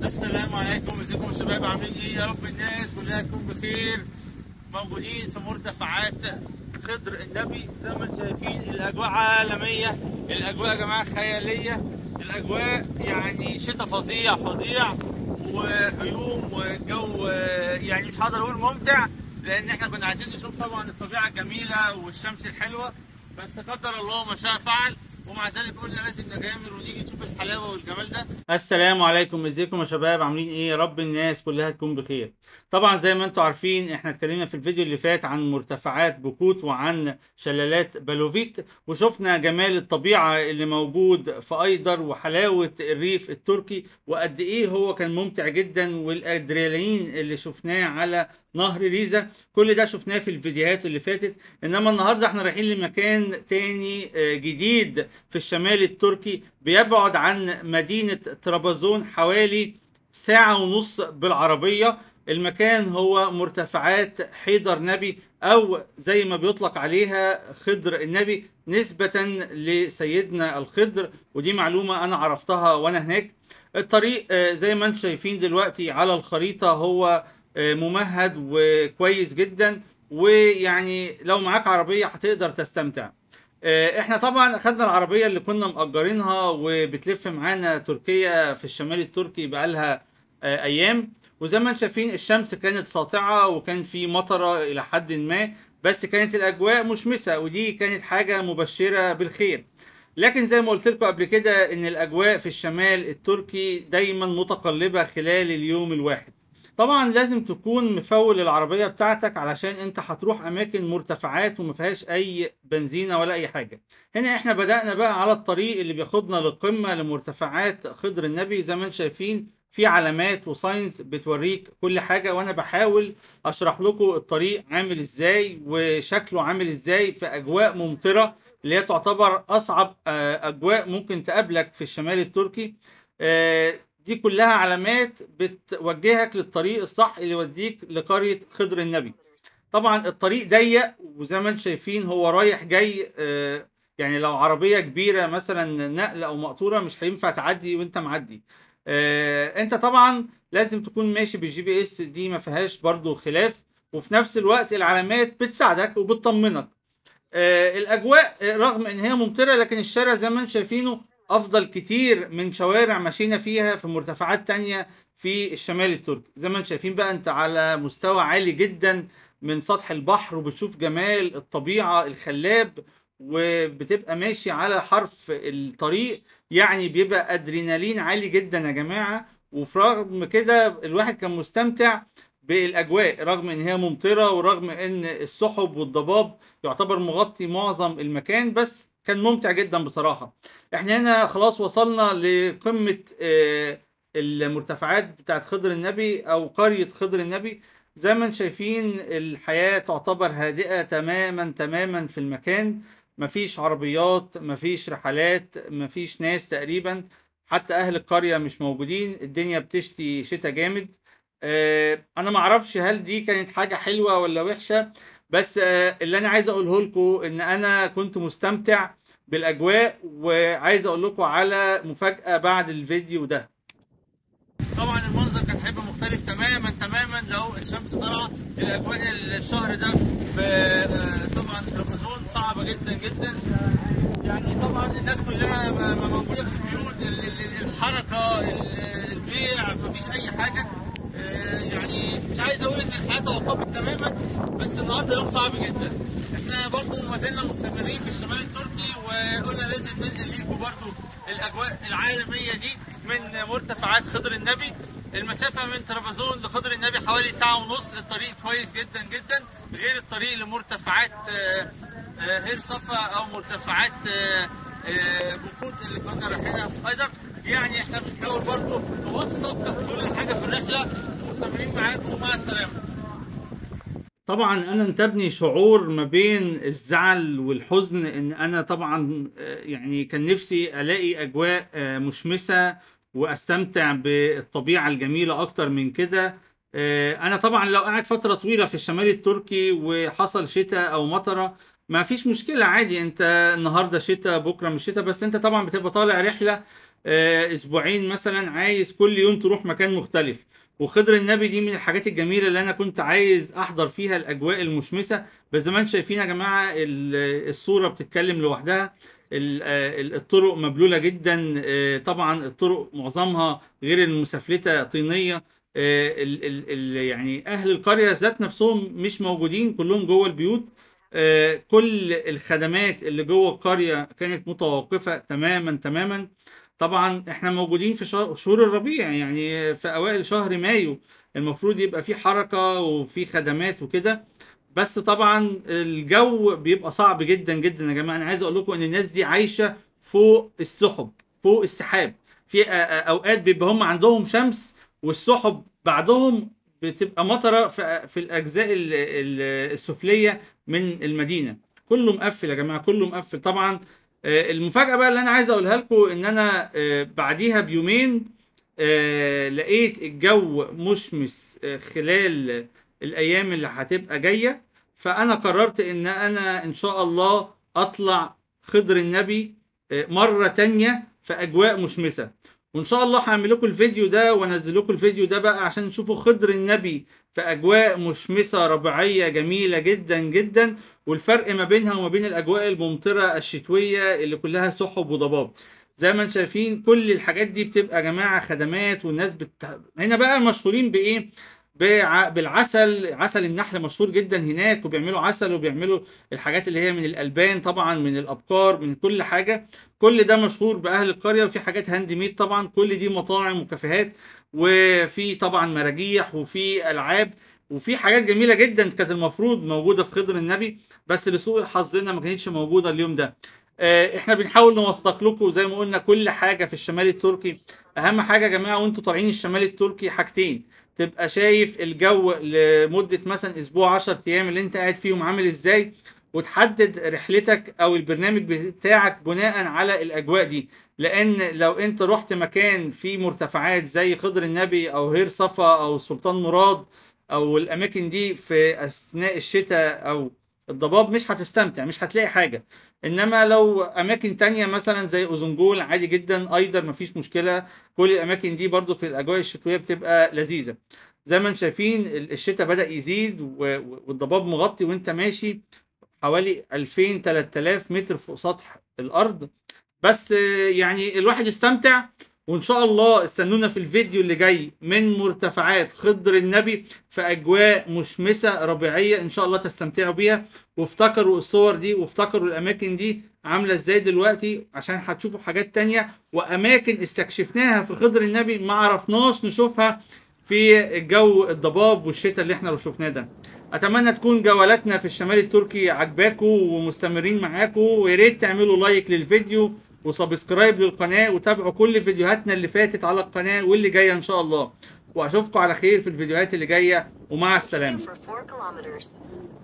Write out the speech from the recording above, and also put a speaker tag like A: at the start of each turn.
A: السلام عليكم ازيكم يا شباب عاملين ايه يا رب الناس كلها تكون بخير موجودين في مرتفعات خضر النبي زي ما انتم شايفين الاجواء عالميه الاجواء يا جماعه خياليه الاجواء يعني شتاء فظيع فظيع وغيوم وجو يعني مش هقدر اقول ممتع لان احنا كنا عايزين نشوف طبعا الطبيعه الجميله والشمس الحلوه بس قدر الله ما شاء فعل ومع ذلك قلنا لازم نغامر ونيجي نشوف الحلاوه والجمال ده السلام عليكم ازيكم يا شباب عاملين ايه يا رب الناس كلها تكون بخير طبعا زي ما انتم عارفين احنا اتكلمنا في الفيديو اللي فات عن مرتفعات بوكوت وعن شلالات بالوفيت وشفنا جمال الطبيعه اللي موجود في ايدر وحلاوه الريف التركي وقد ايه هو كان ممتع جدا والادرينالين اللي شفناه على نهر ريزا كل ده شفناه في الفيديوهات اللي فاتت انما النهارده احنا رايحين لمكان تاني جديد في الشمال التركي بيبعد عن مدينة طرابزون حوالي ساعة ونص بالعربية المكان هو مرتفعات حيدر نبي او زي ما بيطلق عليها خضر النبي نسبة لسيدنا الخضر ودي معلومة انا عرفتها وانا هناك الطريق زي ما انتم شايفين دلوقتي على الخريطة هو ممهد وكويس جدا ويعني لو معاك عربية هتقدر تستمتع احنا طبعا اخدنا العربية اللي كنا مأجرينها وبتلف معانا تركيا في الشمال التركي بقالها ايام وزي ما انتم شايفين الشمس كانت ساطعة وكان في مطرة الى حد ما بس كانت الاجواء مشمسة ودي كانت حاجة مبشرة بالخير لكن زي ما قلت لكم قبل كده ان الاجواء في الشمال التركي دايما متقلبة خلال اليوم الواحد طبعا لازم تكون مفول العربية بتاعتك علشان انت هتروح اماكن مرتفعات وما فيهاش اي بنزينة ولا اي حاجة هنا احنا بدأنا بقى على الطريق اللي بياخدنا للقمة لمرتفعات خضر النبي زي ما انتم شايفين في علامات وساينز بتوريك كل حاجة وانا بحاول اشرح لكم الطريق عامل ازاي وشكله عامل ازاي في اجواء ممطرة اللي هي تعتبر اصعب اجواء ممكن تقابلك في الشمال التركي دي كلها علامات بتوجهك للطريق الصح اللي يوديك لقرية خضر النبي طبعا الطريق ضيق وزي ما انتم شايفين هو رايح جاي يعني لو عربية كبيرة مثلا نقل او مقطورة مش هينفع تعدي وانت معدي انت طبعا لازم تكون ماشي بالجي بي اس دي ما فيهاش برضو خلاف وفي نفس الوقت العلامات بتساعدك وبتطمنك الاجواء رغم ان هي ممطرة لكن الشارع زي ما انتم شايفينه افضل كتير من شوارع مشينا فيها في مرتفعات تانية في الشمال التركي زي ما انتم شايفين بقى انت على مستوى عالي جدا من سطح البحر وبتشوف جمال الطبيعة الخلاب وبتبقى ماشي على حرف الطريق يعني بيبقى ادرينالين عالي جدا يا جماعة وفي رغم كده الواحد كان مستمتع بالاجواء رغم ان هي ممطرة ورغم ان السحب والضباب يعتبر مغطي معظم المكان بس كان ممتع جدا بصراحة احنا هنا خلاص وصلنا لقمة المرتفعات بتاعت خضر النبي او قرية خضر النبي زي ما انتم شايفين الحياة تعتبر هادئة تماما تماما في المكان مفيش عربيات مفيش رحلات مفيش ناس تقريبا حتى اهل القرية مش موجودين الدنيا بتشتي شتاء جامد انا معرفش هل دي كانت حاجة حلوة ولا وحشة بس اللي انا عايز اقوله لكم ان انا كنت مستمتع بالاجواء وعايز اقول لكم على مفاجاه بعد الفيديو ده طبعا المنظر كان هيبقى مختلف تماما تماما لو الشمس طالعه الاجواء الشهر ده في طبعا تلفزيون صعبه جدا جدا يعني طبعا الناس كلها موجوده في البيوت الحركه البيع مفيش اي حاجه يعني مش عايز اقول ان الحياه توقفت تماما بس النهارده يوم صعب جدا احنا برضه ما زلنا مستمرين في الشمال التركي وقلنا لازم ننقل ليكم برضه الاجواء العالميه دي من مرتفعات خضر النبي المسافه من طرابزون لخضر النبي حوالي ساعه ونص الطريق كويس جدا جدا غير الطريق لمرتفعات هير صفا او مرتفعات بوكوت اللي كنا رايحينها في ايدر يعني احنا بنحاول برضه نوثق كل حاجه في الرحله مستمرين معاكم ومع السلامه طبعا انا انتابني شعور ما بين الزعل والحزن ان انا طبعا يعني كان نفسي الاقي اجواء مشمسه واستمتع بالطبيعه الجميله اكتر من كده انا طبعا لو قاعد فتره طويله في الشمال التركي وحصل شتاء او مطره ما فيش مشكله عادي انت النهارده شتاء بكره مش شتاء بس انت طبعا بتبقى طالع رحله آه، اسبوعين مثلا عايز كل يوم تروح مكان مختلف وخضر النبي دي من الحاجات الجميله اللي انا كنت عايز احضر فيها الاجواء المشمسه بس زي ما انتم شايفين يا جماعه ال- الصوره بتتكلم لوحدها ال- آه، ال- الطرق مبلوله جدا آه، طبعا الطرق معظمها غير المسافلته طينيه آه، ال ال ال يعني اهل القريه ذات نفسهم مش موجودين كلهم جوه البيوت آه، كل الخدمات اللي جوه القريه كانت متوقفه تماما تماما طبعا احنا موجودين في شهر- شهور الربيع يعني في اوائل شهر مايو المفروض يبقى في حركه وفي خدمات وكده بس طبعا الجو بيبقى صعب جدا جدا يا جماعه انا عايز اقول لكم ان الناس دي عايشه فوق السحب فوق السحاب في أ- أ- اوقات بيبقى هم عندهم شمس والسحب بعدهم بتبقى مطره في في الاجزاء ال- ال- السفليه من المدينه كله مقفل يا جماعه كله مقفل طبعا آه، المفاجاه بقى اللي انا عايز اقولها لكم ان انا آه، بعديها بيومين آه، لقيت الجو مشمس آه، خلال الايام اللي هتبقى جايه فانا قررت ان انا ان شاء الله اطلع خضر النبي آه، مره تانية في اجواء مشمسه وان شاء الله هعمل لكم الفيديو ده وانزل لكم الفيديو ده بقى عشان تشوفوا خضر النبي في اجواء مشمسه ربيعيه جميله جدا جدا والفرق ما بينها وما بين الاجواء الممطره الشتويه اللي كلها سحب وضباب زي ما انتم شايفين كل الحاجات دي بتبقى يا جماعه خدمات والناس بت... هنا بقى مشهورين بايه بع... بالعسل عسل النحل مشهور جدا هناك وبيعملوا عسل وبيعملوا الحاجات اللي هي من الالبان طبعا من الابقار من كل حاجه كل ده مشهور باهل القريه وفي حاجات هاند ميد طبعا كل دي مطاعم وكافيهات وفي طبعا مراجيح وفي العاب وفي حاجات جميله جدا كانت المفروض موجوده في خضر النبي بس لسوء حظنا ما كانتش موجوده اليوم ده آه، احنا بنحاول نوثق لكم زي ما قلنا كل حاجه في الشمال التركي اهم حاجه يا جماعه وانتوا طالعين الشمال التركي حاجتين تبقى شايف الجو لمده مثلا اسبوع 10 ايام اللي انت قاعد فيهم عامل ازاي وتحدد رحلتك او البرنامج بتاعك بناء على الاجواء دي لان لو انت رحت مكان فيه مرتفعات زي خضر النبي او هير صفا او سلطان مراد او الاماكن دي في اثناء الشتاء او الضباب مش هتستمتع مش هتلاقي حاجه انما لو اماكن تانية مثلا زي اوزنجول عادي جدا ايضا مفيش مشكله كل الاماكن دي برضو في الاجواء الشتويه بتبقى لذيذه زي ما انتم شايفين الشتاء بدا يزيد و- و- والضباب مغطي وانت ماشي حوالي 2000 3000 متر فوق سطح الارض بس آه، يعني الواحد استمتع وان شاء الله استنونا في الفيديو اللي جاي من مرتفعات خضر النبي في اجواء مشمسه ربيعيه ان شاء الله تستمتعوا بيها وافتكروا الصور دي وافتكروا الاماكن دي عامله ازاي دلوقتي عشان هتشوفوا حاجات تانية واماكن استكشفناها في خضر النبي ما عرفناش نشوفها في الجو الضباب والشتاء اللي احنا شفناه ده اتمنى تكون جولاتنا في الشمال التركي عجباكم ومستمرين معاكم ويا ريت تعملوا لايك للفيديو وسبسكرايب للقناه وتابعوا كل فيديوهاتنا اللي فاتت على القناه واللي جايه ان شاء الله واشوفكم على خير في الفيديوهات اللي جايه ومع السلامه
B: for four kilometers.